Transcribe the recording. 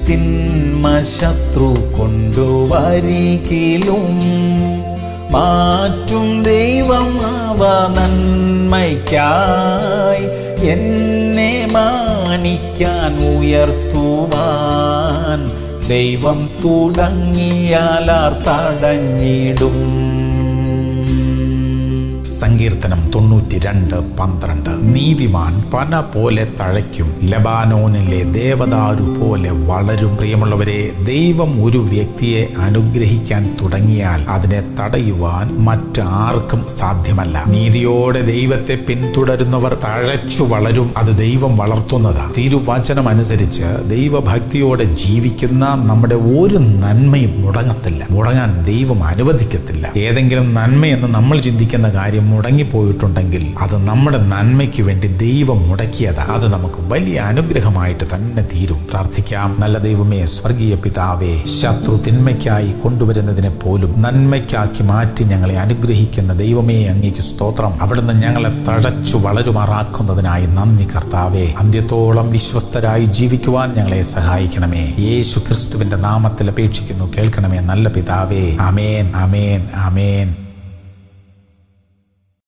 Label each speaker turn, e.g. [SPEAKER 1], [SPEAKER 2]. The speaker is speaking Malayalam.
[SPEAKER 1] തിന്മ ശത്രു കൊണ്ടുവരികിലും മാറ്റും ദൈവം അവ നന്മയ്ക്കായി എന്നെ മാനിക്കാൻ ഉയർത്തുവാൻ ദൈവം തുടങ്ങിയാലാർ തടഞ്ഞിടും സങ്കീർത്തനം തൊണ്ണൂറ്റി രണ്ട് പന്ത്രണ്ട് നീതിമാൻ പന പോലെ തഴയ്ക്കും ലബാനോനിലെ ദേവദാരു പോലെ വളരും പ്രിയമുള്ളവരെ ദൈവം ഒരു വ്യക്തിയെ അനുഗ്രഹിക്കാൻ തുടങ്ങിയാൽ അതിനെ തടയുവാൻ മറ്റാർക്കും സാധ്യമല്ല നീതിയോടെ ദൈവത്തെ പിന്തുടരുന്നവർ തഴച്ചു വളരും അത് ദൈവം വളർത്തുന്നതാ തിരുവചനം അനുസരിച്ച് ദൈവഭക്തിയോടെ ജീവിക്കുന്ന നമ്മുടെ ഒരു നന്മയും മുടങ്ങത്തില്ല മുടങ്ങാൻ ദൈവം അനുവദിക്കത്തില്ല ഏതെങ്കിലും നന്മയെന്ന് നമ്മൾ ചിന്തിക്കുന്ന കാര്യം മുടങ്ങിപ്പോയിട്ടുണ്ടെങ്കിൽ അത് നമ്മുടെ നന്മയ്ക്ക് വേണ്ടി ദൈവം മുടക്കിയതാ അത് നമുക്ക് വലിയ അനുഗ്രഹമായിട്ട് തന്നെ തീരും പ്രാർത്ഥിക്കാം നല്ല ദൈവമേ സ്വർഗീയ പിതാവേ ശത്രു തിന്മയ്ക്കായി കൊണ്ടുവരുന്നതിനെ പോലും നന്മയ്ക്കാക്കി മാറ്റി ഞങ്ങളെ അനുഗ്രഹിക്കുന്ന ദൈവമേ അങ്ങേക്ക് സ്തോത്രം അവിടുന്ന് ഞങ്ങളെ തഴച്ചു വളരുമാറാക്കുന്നതിനായി നന്ദി കർത്താവേ അന്ത്യത്തോളം വിശ്വസ്തരായി ജീവിക്കുവാൻ ഞങ്ങളെ സഹായിക്കണമേ യേശു ക്രിസ്തുവിന്റെ നാമത്തിൽ അപേക്ഷിക്കുന്നു കേൾക്കണമേ നല്ല പിതാവേ അമേൻ അമേൻ അമേൻ